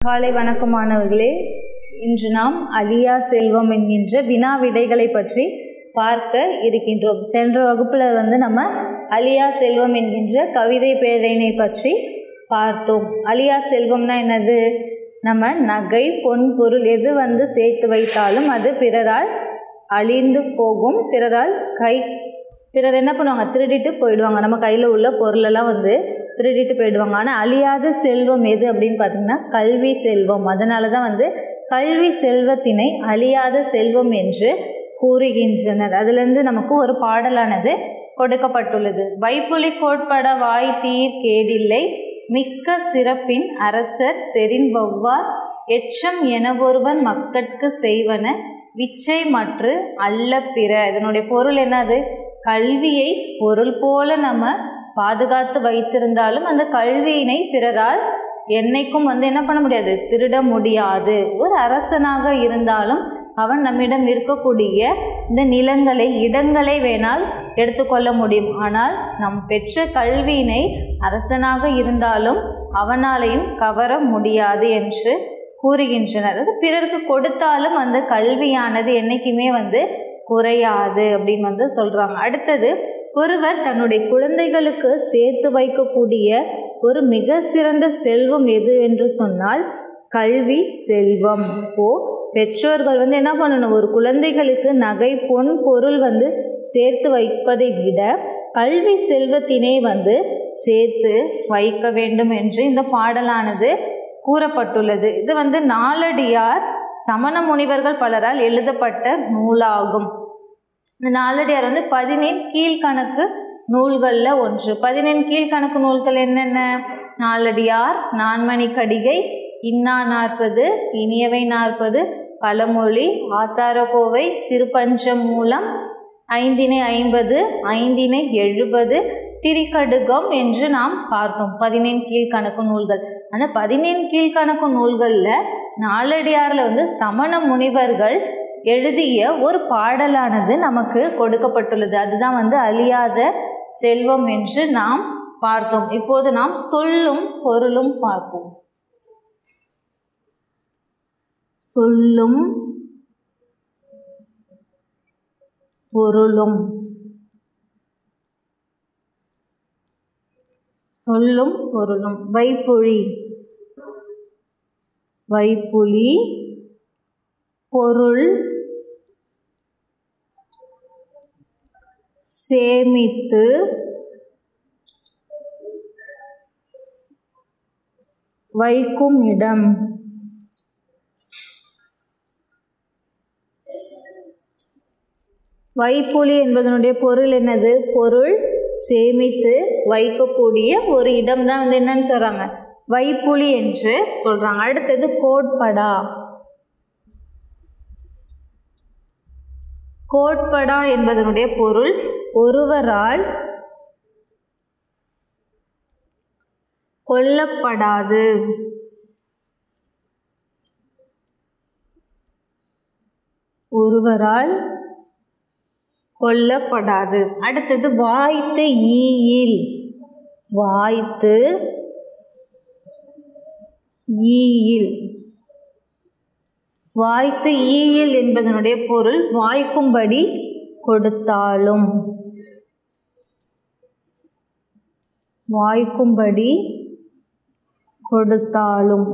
காலை வணக்கம் மாணவர்களே இன்று நாம் அலியா செல்வம் என்கின்ற வினா விடைகளை பற்றி பார்க்க இருக்கின்றோம் சென்ற வகுப்பில் வந்து நம்ம அலியா செல்வம் என்கின்ற கவிதை பேரினை பற்றி பார்த்தோம் அலியா செல்வம்னா என்னது நம்ம நகை பொன் பொருள் எது வந்து சேர்த்து வைத்தாலும் அது பிறரால் அழிந்து போகும் பிறரால் கை பிறர் என்ன பண்ணுவாங்க திருடிட்டு போயிடுவாங்க நம்ம கையில் உள்ள பொருளெல்லாம் வந்து திருடிட்டு போயிடுவாங்க ஆனால் அழியாத செல்வம் எது அப்படின்னு பார்த்தீங்கன்னா கல்வி செல்வம் அதனால தான் வந்து கல்வி செல்வத்தினை அழியாத செல்வம் என்று கூறுகின்றனர் அதுலேருந்து நமக்கு ஒரு பாடலானது கொடுக்கப்பட்டுள்ளது வைப்புலி கோட்பட வாய் தீர் கேடில்லை மிக்க சிறப்பின் அரசர் செரின் வௌவார் எச்சம் என ஒருவன் மக்கட்கு செய்வன விச்சை மற்று அல்ல பிற இதனுடைய பொருள் என்னது கல்வியை பொருள் போல நம்ம பாதுகாத்து வைத்திருந்தாலும் அந்த கல்வியினை பிறரால் என்னைக்கும் வந்து என்ன பண்ண முடியாது திருட முடியாது ஒரு அரசனாக இருந்தாலும் அவன் நம்மிடம் இருக்கக்கூடிய இந்த நிலங்களை இடங்களை வேணால் எடுத்துக்கொள்ள முடியும் ஆனால் நம் பெற்ற கல்வியினை அரசனாக இருந்தாலும் அவனாலையும் கவர முடியாது என்று கூறுகின்றனர் அது பிறருக்கு கொடுத்தாலும் அந்த கல்வியானது என்றைக்குமே வந்து குறையாது அப்படின்னு வந்து சொல்கிறாங்க அடுத்தது ஒருவர் தன்னுடைய குழந்தைகளுக்கு சேர்த்து வைக்கக்கூடிய ஒரு மிக சிறந்த செல்வம் எது என்று சொன்னால் கல்வி செல்வம் ஓ பெற்றோர்கள் வந்து என்ன பண்ணணும் ஒரு குழந்தைகளுக்கு நகை பொன் பொருள் வந்து சேர்த்து வைப்பதை விட கல்வி செல்வத்தினை வந்து சேர்த்து வைக்க வேண்டும் என்று இந்த பாடலானது கூறப்பட்டுள்ளது இது வந்து நாலடியார் சமண முனிவர்கள் பலரால் எழுதப்பட்ட நூலாகும் இந்த நாலடியார் வந்து பதினேழு கீழ்கணக்கு நூல்களில் ஒன்று பதினெண் கீழ்கணக்கு நூல்கள் என்னென்ன நாலடியார் நான்மணி கடிகை இன்னா நாற்பது இனியவை நாற்பது பழமொழி ஆசாரகோவை சிறுபஞ்சம் மூலம் ஐந்தினை ஐம்பது ஐந்தினை எழுபது திரிகடுகம் என்று நாம் பார்த்தோம் பதினேழு கீழ்கணக்கு நூல்கள் ஆனால் பதினேழு கீழ்கணக்கு நூல்களில் நாலடியாரில் வந்து சமண முனிவர்கள் எழுதிய ஒரு பாடலானது நமக்கு கொடுக்கப்பட்டுள்ளது அதுதான் வந்து அழியாத செல்வம் என்று நாம் பார்த்தோம் இப்போது நாம் சொல்லும் பொருளும் பார்ப்போம் சொல்லும் பொருளும் சொல்லும் பொருளும் வைப்புழி வைப்புலி பொருள் சேமித்து வைக்கும் இடம் வைப்புலி என்பதனுடைய பொருள் என்னது பொருள் சேமித்து வைக்கக்கூடிய ஒரு இடம் தான் வந்து என்னன்னு சொல்கிறாங்க வைப்புலி என்று சொல்கிறாங்க அடுத்தது கோட்படா கோட்படா என்பதனுடைய பொருள் ஒருவரால் கொல்லப்படாது ஒருவரால் கொல்லப்படாது அடுத்தது வாய்த்து ஈயில் வாய்த்து ஈயில் வாய்த்து ஈயில் என்பதனுடைய பொருள் வாய்க்கும்படி கொடுத்தாலும் வாய்க்கும்படி கொடுத்தாலும்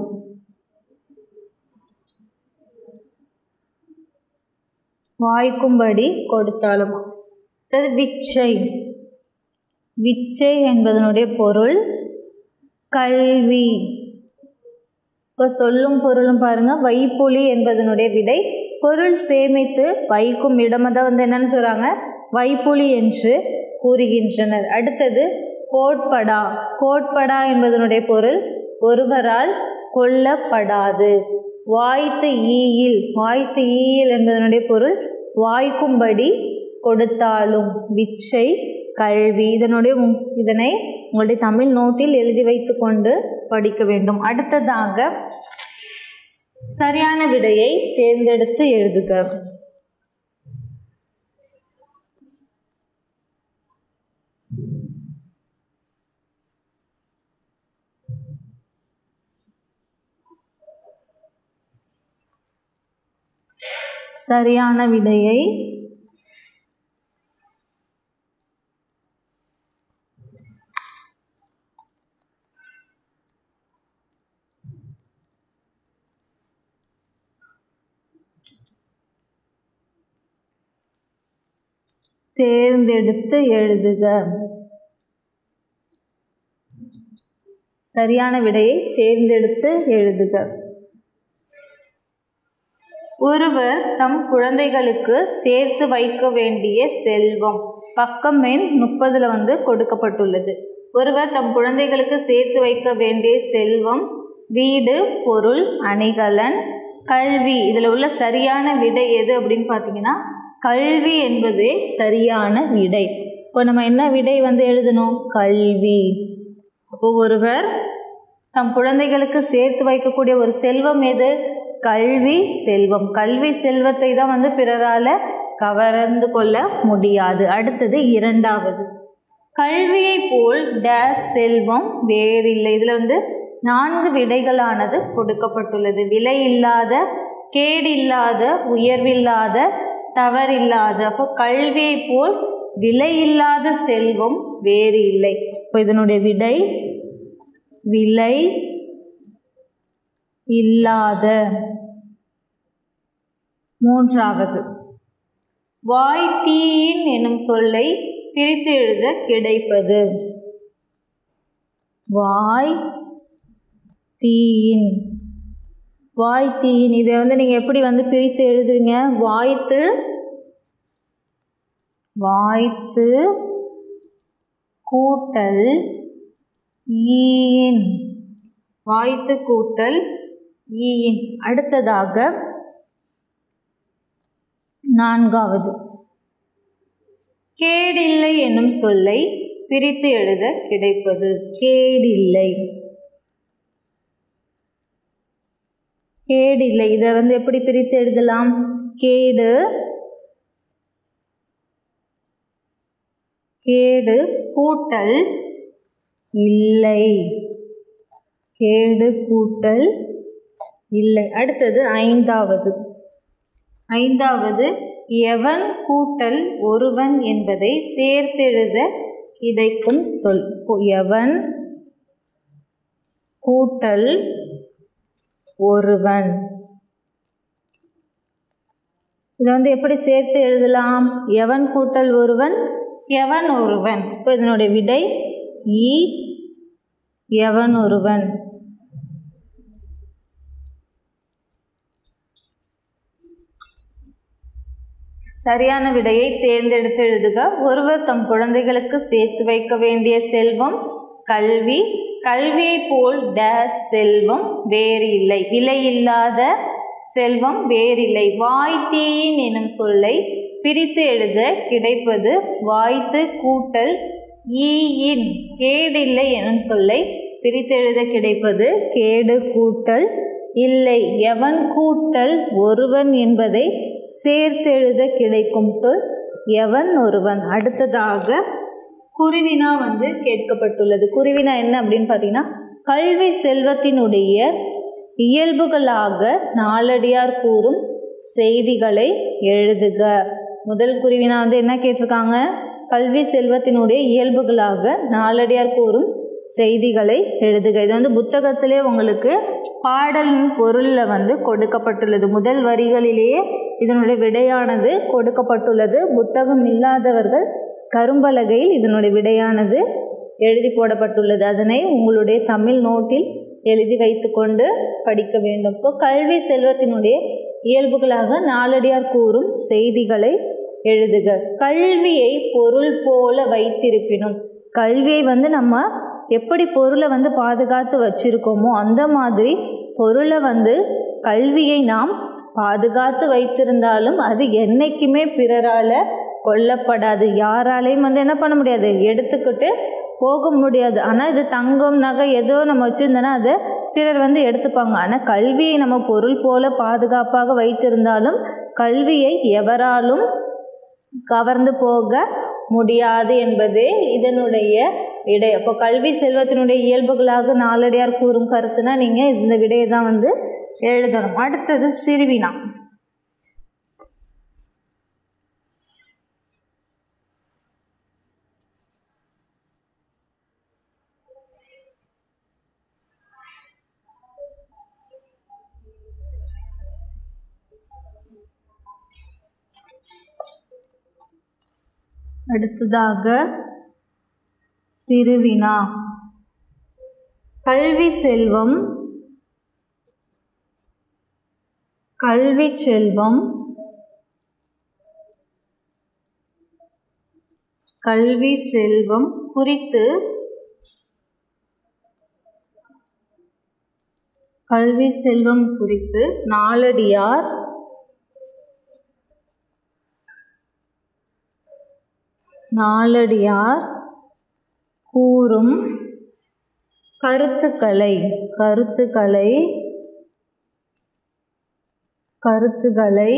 வாய்க்கும்படி கொடுத்தாலும் அது விச்சை விச்சை என்பதனுடைய பொருள் கல்வி இப்போ சொல்லும் பொருளும் பாருங்க வைப்புலி என்பதனுடைய விடை பொருள் சேமித்து வைக்கும் இடமாக தான் வந்து என்னன்னு சொல்கிறாங்க வைப்புலி என்று கூறுகின்றனர் அடுத்தது கோட்படா கோட்படா என்பதனுடைய பொருள் ஒருவரால் கொல்லப்படாது வாய்த்து ஈயில் வாய்த்து ஈயில் என்பதனுடைய பொருள் வாய்க்கும்படி கொடுத்தாலும் விச்சை கல்வி இதனுடைய இதனை உங்களுடைய தமிழ் நோட்டில் எழுதி வைத்து கொண்டு படிக்க வேண்டும் அடுத்ததாக சரியான விடையை தேர்ந்தெடுத்து எழுதுக சரியான விடையை தேர்ந்தெடுத்து எழுதுக சரியான விடையை தேர்ந்தெடுத்து எழுதுக ஒருவர் தம் குழந்தைகளுக்கு சேர்த்து வைக்க வேண்டிய செல்வம் பக்கம் எண் முப்பதில் வந்து கொடுக்கப்பட்டுள்ளது ஒருவர் தம் குழந்தைகளுக்கு சேர்த்து வைக்க வேண்டிய செல்வம் வீடு பொருள் அணிகலன் கல்வி இதில் உள்ள சரியான விடை எது அப்படின்னு பார்த்தீங்கன்னா கல்வி என்பதே சரியான விடை இப்போ நம்ம என்ன விடை வந்து எழுதணும் கல்வி அப்போ ஒருவர் தம் குழந்தைகளுக்கு சேர்த்து வைக்கக்கூடிய ஒரு செல்வம் எது கல்வி செல்வம் கல்வி செல்வத்தை தான் வந்து பிறரால் கவர்ந்து கொள்ள முடியாது அடுத்தது இரண்டாவது கல்வியை போல் டேஸ் செல்வம் வேறில்லை இதில் வந்து நான்கு விடைகளானது கொடுக்கப்பட்டுள்ளது விலை இல்லாத கேடில்லாத உயர்வில்லாத தவறில்லாத அப்போ கல்வியை போல் விலை இல்லாத செல்வம் வேறு இல்லை இப்போ இதனுடைய விடை விலை இல்லாத மூன்றாவது வாய் தீயின் எனும் சொல்லை பிரித்து எழுத கிடைப்பது வாய் தீயின் வாய் தீயின் இதை வந்து நீங்கள் எப்படி வந்து பிரித்து எழுதுவீங்க வாய்த்து வாய்த்து கூட்டல் ஈயின் வாய்த்து கூட்டல் ஈயின் அடுத்ததாக நான்காவது கேடில்லை என்னும் சொல்லை பிரித்து எழுத கிடைப்பது கேடில்லை கேடில்லை இதை வந்து எப்படி பிரித்து எழுதலாம் கேடு கேடு கூட்டல் இல்லை கேடு கூட்டல் இல்லை அடுத்தது ஐந்தாவது ஐந்தாவது எவன் கூட்டல் ஒருவன் என்பதை சேர்த்தெழுத கிடைக்கும் சொல் எவன் கூட்டல் ஒருவன் இதை வந்து எப்படி சேர்த்து எழுதலாம் எவன் கூட்டல் ஒருவன் எவன் ஒருவன் இப்போ இதனுடைய விடை ஈ எவன் ஒருவன் சரியான விடையை தேர்ந்தெடுத்து எழுதுக ஒருவர் தம் குழந்தைகளுக்கு சேர்த்து வைக்க வேண்டிய செல்வம் கல்வி கல்வியை போல் டேஸ் செல்வம் வேறு இல்லை விலை இல்லாத செல்வம் வேறில்லை வாய்த்தீயின் எனும் சொல்லை பிரித்து எழுத கிடைப்பது வாய்த்து கூட்டல் ஈயின் கேடில்லை எனும் சொல்லை பிரித்து எழுத கிடைப்பது கேடு கூட்டல் இல்லை எவன் கூட்டல் ஒருவன் என்பதை சேர்த்தெழுத கிடைக்கும் சொல் எவன் ஒருவன் அடுத்ததாக குருவினா வந்து கேட்கப்பட்டுள்ளது குருவினா என்ன அப்படின்னு பார்த்தீங்கன்னா கல்வி செல்வத்தினுடைய இயல்புகளாக நாலடியார் கூறும் செய்திகளை எழுதுக முதல் குருவினா வந்து என்ன கேட்டிருக்காங்க கல்வி செல்வத்தினுடைய இயல்புகளாக நாலடியார் கூறும் செய்திகளை எழுதுக இது வந்து புத்தகத்திலே உங்களுக்கு பாடலின் பொருளில் வந்து கொடுக்கப்பட்டுள்ளது முதல் வரிகளிலேயே இதனுடைய விடையானது கொடுக்கப்பட்டுள்ளது புத்தகம் இல்லாதவர்கள் கரும்பலகையில் இதனுடைய விடையானது எழுதி போடப்பட்டுள்ளது அதனை உங்களுடைய தமிழ் நோட்டில் எழுதி வைத்துக்கொண்டு படிக்க வேண்டும் இப்போ கல்வி செல்வத்தினுடைய இயல்புகளாக நாலடியார் கூறும் செய்திகளை எழுதுக கல்வியை பொருள் போல வைத்திருப்பினும் கல்வியை வந்து நம்ம எப்படி பொருளை வந்து பாதுகாத்து வச்சிருக்கோமோ அந்த மாதிரி பொருளை வந்து கல்வியை நாம் பாதுகாத்து வைத்திருந்தாலும் அது என்னைக்குமே பிறரால் கொல்லப்படாது யாராலையும் வந்து என்ன பண்ண முடியாது எடுத்துக்கிட்டு போக முடியாது ஆனால் இது தங்கம் நகை ஏதோ நம்ம வச்சுருந்தோன்னா அதை பிறர் வந்து எடுத்துப்பாங்க ஆனால் கல்வியை நம்ம பொருள் போல பாதுகாப்பாக வைத்திருந்தாலும் கல்வியை எவராலும் கவர்ந்து போக முடியாது என்பதே இதனுடைய விடை அப்போ கல்வி செல்வத்தினுடைய இயல்புகளாக நாலடியார் கூறும் கருத்துனா நீங்கள் இந்த விடையை தான் வந்து எழுதணும் அடுத்தது சிறுவினா அடுத்ததாக சிறுவினா கல்வி செல்வம் கல்வி செல்வம் கல்வி செல்வம் குறித்து கல்வி செல்வம் குறித்து நாலடியார் நாலடியார் கூறும் கருத்துக்களை கருத்துக்களை கருத்துக்களை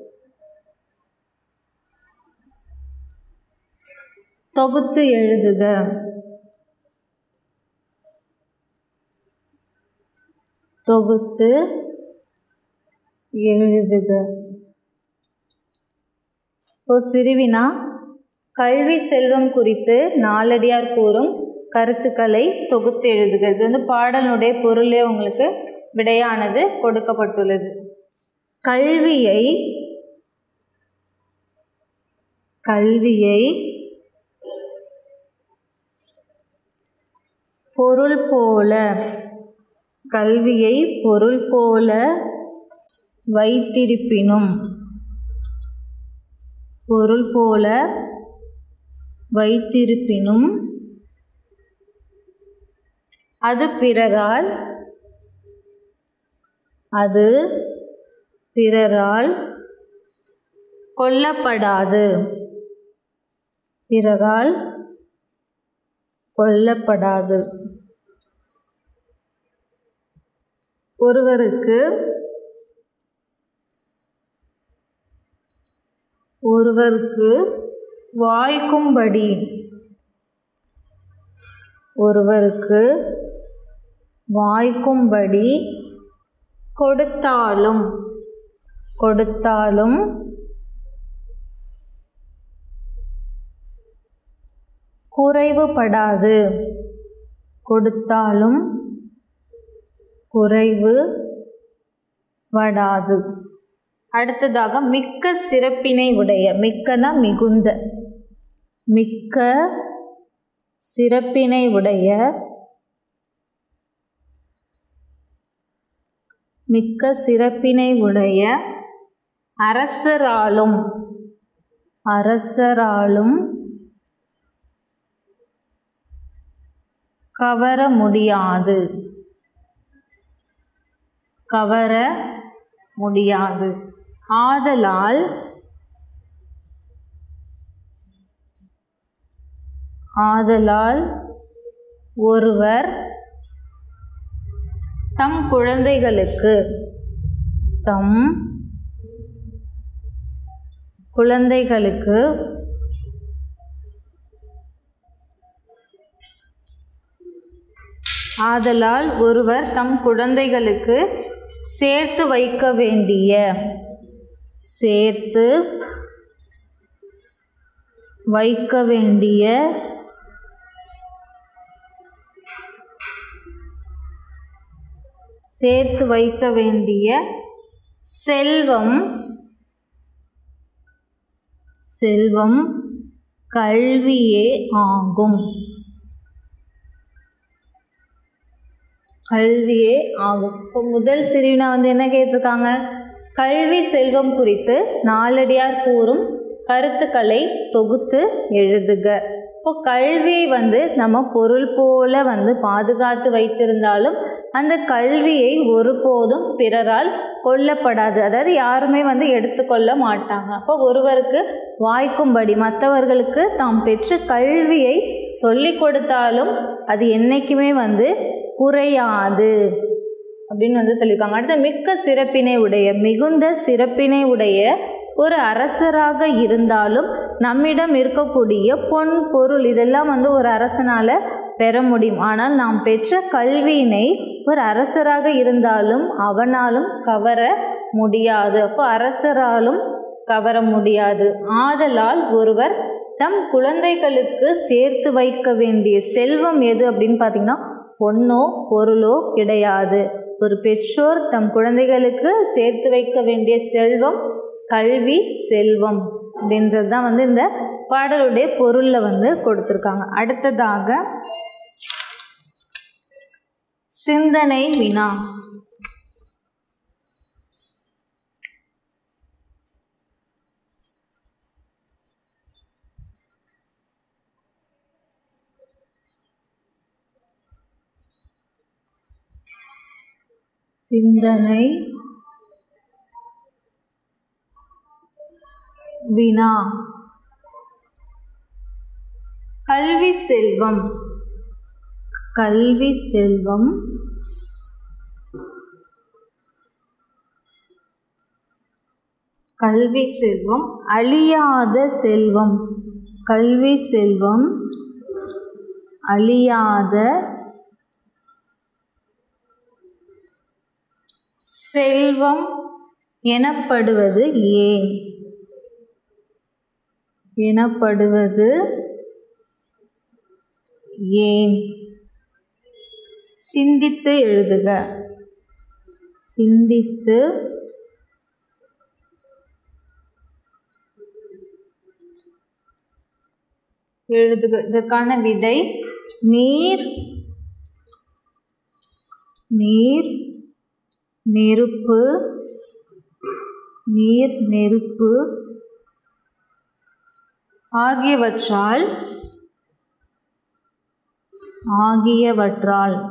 தொகுத்து எழுதுக தொகுத்து எழுதுக இப்போ சிறுவினா கல்வி செல்வம் குறித்து நாலடியார் கூறும் கருத்துக்களை தொகுத்து எழுதுக இது வந்து பாடலுடைய பொருளே உங்களுக்கு விடையானது கொடுக்கப்பட்டுள்ளது கல்வியை கல்வியை பொருள் போல கல்வியை பொருள் போல வைத்திருப்பினும் பொருள் போல வைத்திருப்பினும் அது பிறரால் அது பிறரால் கொல்லப்படாது பிறரால் கொல்லப்படாது ஒருவருக்கு ஒருவருக்கு வாய்க்கும்படி ஒருவருக்கு வாய்க்கும்படி கொடுத்தாலும் கொடுத்தாலும் குறைவுபடாது கொடுத்தாலும் குறைவு படாது அடுத்ததாக மிக்க சிறப்பினை உடைய மிக்கனா மிகுந்த மிக்க சிறப்பினை உடைய மிக்க சிறப்பினை உடைய அரசராலும் அரசராலும் கவர முடியாது கவர முடியாது ஆதலால் ஆதலால் ஒருவர் தம் குழந்தைகளுக்கு தம் குழந்தைகளுக்கு ஆதலால் ஒருவர் தம் குழந்தைகளுக்கு சேர்த்து வைக்க வேண்டிய சேர்த்து வைக்க வேண்டிய சேர்த்து வைக்க வேண்டிய செல்வம் செல்வம் கல்வியே ஆகும் கல்வியே ஆகும் இப்போ முதல் சிறுவினா வந்து என்ன கேட்டிருக்காங்க கல்வி செல்வம் குறித்து நாலடியார் கூறும் கருத்துக்களை தொகுத்து எழுதுக இப்போ கல்வியை வந்து நம்ம பொருள் போல வந்து பாதுகாத்து வைத்திருந்தாலும் அந்த கல்வியை ஒருபோதும் பிறரால் கொல்லப்படாது அதாவது யாருமே வந்து எடுத்துக்கொள்ள மாட்டாங்க அப்போ ஒருவருக்கு வாய்க்கும்படி மற்றவர்களுக்கு தாம் பெற்ற கல்வியை சொல்லி கொடுத்தாலும் அது என்றைக்குமே வந்து குறையாது அப்படின்னு வந்து சொல்லியிருக்காங்க அடுத்து மிக்க சிறப்பினை உடைய மிகுந்த சிறப்பினை உடைய ஒரு அரசராக இருந்தாலும் நம்மிடம் இருக்கக்கூடிய பொன் பொருள் இதெல்லாம் வந்து ஒரு அரசனால் பெற முடியும் ஆனால் நாம் பெற்ற கல்வியினை ஒரு அரசராக இருந்தாலும் அவனாலும் கவர முடியாது அப்போ அரசராலும் கவர முடியாது ஆதலால் ஒருவர் தம் குழந்தைகளுக்கு சேர்த்து வைக்க வேண்டிய செல்வம் எது அப்படின்னு பார்த்தீங்கன்னா பொண்ணோ பொருளோ கிடையாது ஒரு பெற்றோர் தம் குழந்தைகளுக்கு சேர்த்து வைக்க வேண்டிய செல்வம் கல்வி செல்வம் அப்படின்றது தான் வந்து இந்த பாடலுடைய பொருளில் வந்து கொடுத்துருக்காங்க அடுத்ததாக சிந்தனை வினா சிந்தனை வினா கல்வி செல்வம் கல்வி செல்வம் கல்வி செல்வம் அழியாத செல்வம் கல்வி செல்வம் அழியாத செல்வம் எனப்படுவது ஏன் எனப்படுவது ஏன் சிந்தித்து எழுதுக சிந்தித்து எழுதுக இதற்கான விடை நீர் நீர் நெருப்பு நீர் நெருப்பு ஆகியவற்றால் ஆகியவற்றால்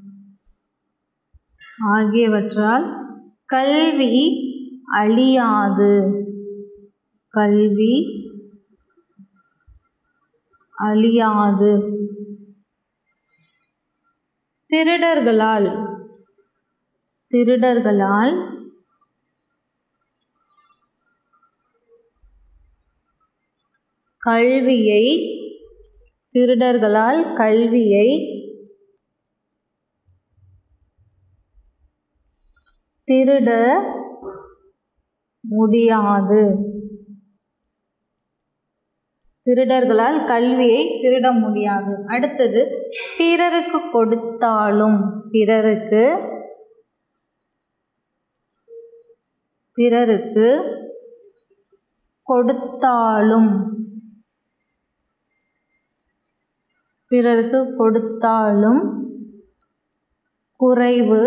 ஆகியவற்றால் கல்வி அழியாது கல்வி அழியாது திருடர்களால் திருடர்களால் கல்வியை திருடர்களால் கல்வியை திருட முடியாது திருடர்களால் கல்வியை திருட முடியாது அடுத்தது பிறருக்கு கொடுத்தாலும் பிறருக்கு பிறருக்கு கொடுத்தாலும் பிறருக்கு கொடுத்தாலும் குறைவு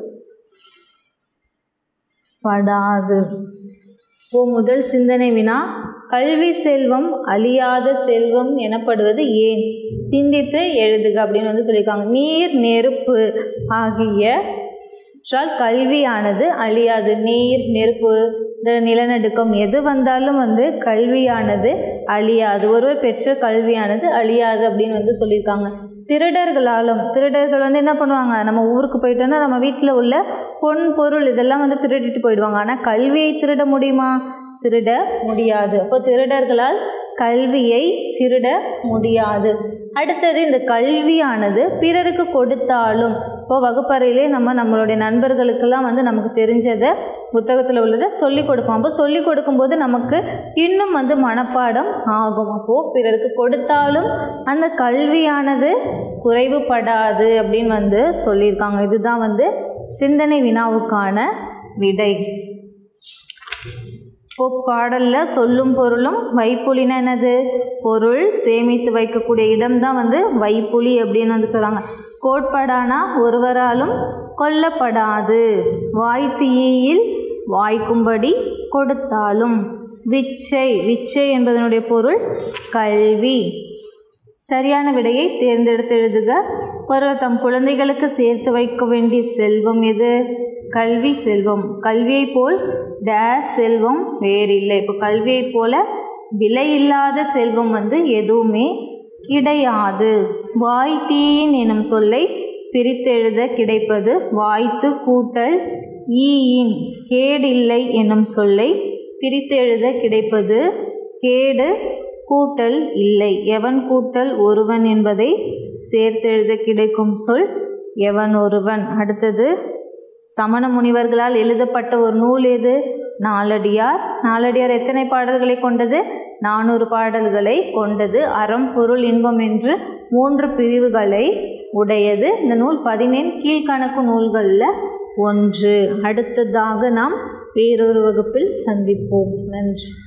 படாது இப்போ முதல் சிந்தனை வினா கல்வி செல்வம் அழியாத செல்வம் எனப்படுவது ஏன் சிந்தித்து எழுதுக அப்படின்னு வந்து சொல்லியிருக்காங்க நீர் நெருப்பு ஆகிய கல்வியானது அழியாது நீர் நெருப்பு இந்த நிலநடுக்கம் எது வந்தாலும் வந்து கல்வியானது அழியாது ஒருவர் பெற்ற கல்வியானது அழியாது அப்படின்னு வந்து சொல்லியிருக்காங்க திருடர்களாலும் திருடர்கள் வந்து என்ன பண்ணுவாங்க நம்ம ஊருக்கு போயிட்டோன்னா நம்ம வீட்டில் உள்ள பொன் பொருள் இதெல்லாம் வந்து திருடிட்டு போயிடுவாங்க ஆனால் கல்வியை திருட முடியுமா திருட முடியாது அப்போ திருடர்களால் கல்வியை திருட முடியாது அடுத்தது இந்த கல்வியானது பிறருக்கு கொடுத்தாலும் இப்போ வகுப்பறையிலே நம்ம நம்மளுடைய நண்பர்களுக்கெல்லாம் வந்து நமக்கு தெரிஞ்சதை புத்தகத்தில் உள்ளதை சொல்லி கொடுப்போம் அப்போ சொல்லி கொடுக்கும்போது நமக்கு இன்னும் வந்து மனப்பாடம் ஆகும் அப்போது பிறருக்கு கொடுத்தாலும் அந்த கல்வியானது குறைவுபடாது அப்படின்னு வந்து சொல்லியிருக்காங்க இதுதான் வந்து சிந்தனை வினாவுக்கான விடை இப்போ பாடலில் சொல்லும் பொருளும் வைப்புலினா என்னது பொருள் சேமித்து வைக்கக்கூடிய இடம்தான் வந்து வைப்புலி அப்படின்னு வந்து சொல்கிறாங்க கோட்படானா ஒருவராலும் கொல்லப்படாது வாய்த்தீயில் வாய்க்கும்படி கொடுத்தாலும் விச்சை விச்சை என்பதனுடைய பொருள் கல்வி சரியான விடையை தேர்ந்தெடுத்து எழுதுக ஒருவர் தம் குழந்தைகளுக்கு சேர்த்து வைக்க வேண்டிய செல்வம் எது கல்வி செல்வம் கல்வியைப் போல் டேஸ் செல்வம் வேறில்லை இப்போ கல்வியைப் போல விலையில்லாத செல்வம் வந்து எதுவுமே கிடையாது வாய்த்தீயின் எனும் சொல்லை பிரித்தெழுத கிடைப்பது வாய்த்து கூட்டல் ஈயின் கேடில்லை என்னும் சொல்லை பிரித்தெழுத கிடைப்பது கேடு கூட்டல் இல்லை எவன் கூட்டல் ஒருவன் என்பதை சேர்த்தெழுத கிடைக்கும் சொல் எவன் ஒருவன் அடுத்தது சமண முனிவர்களால் எழுதப்பட்ட ஒரு நூல் எது நாலடியார் நாலடியார் எத்தனை பாடல்களை கொண்டது நானூறு பாடல்களை கொண்டது அறம் பொருள் இன்பம் என்று மூன்று பிரிவுகளை உடையது இந்த நூல் பதினேழு கீழ்கணக்கு நூல்களில் ஒன்று அடுத்ததாக நாம் வேறொரு வகுப்பில் சந்திப்போம் நன்றி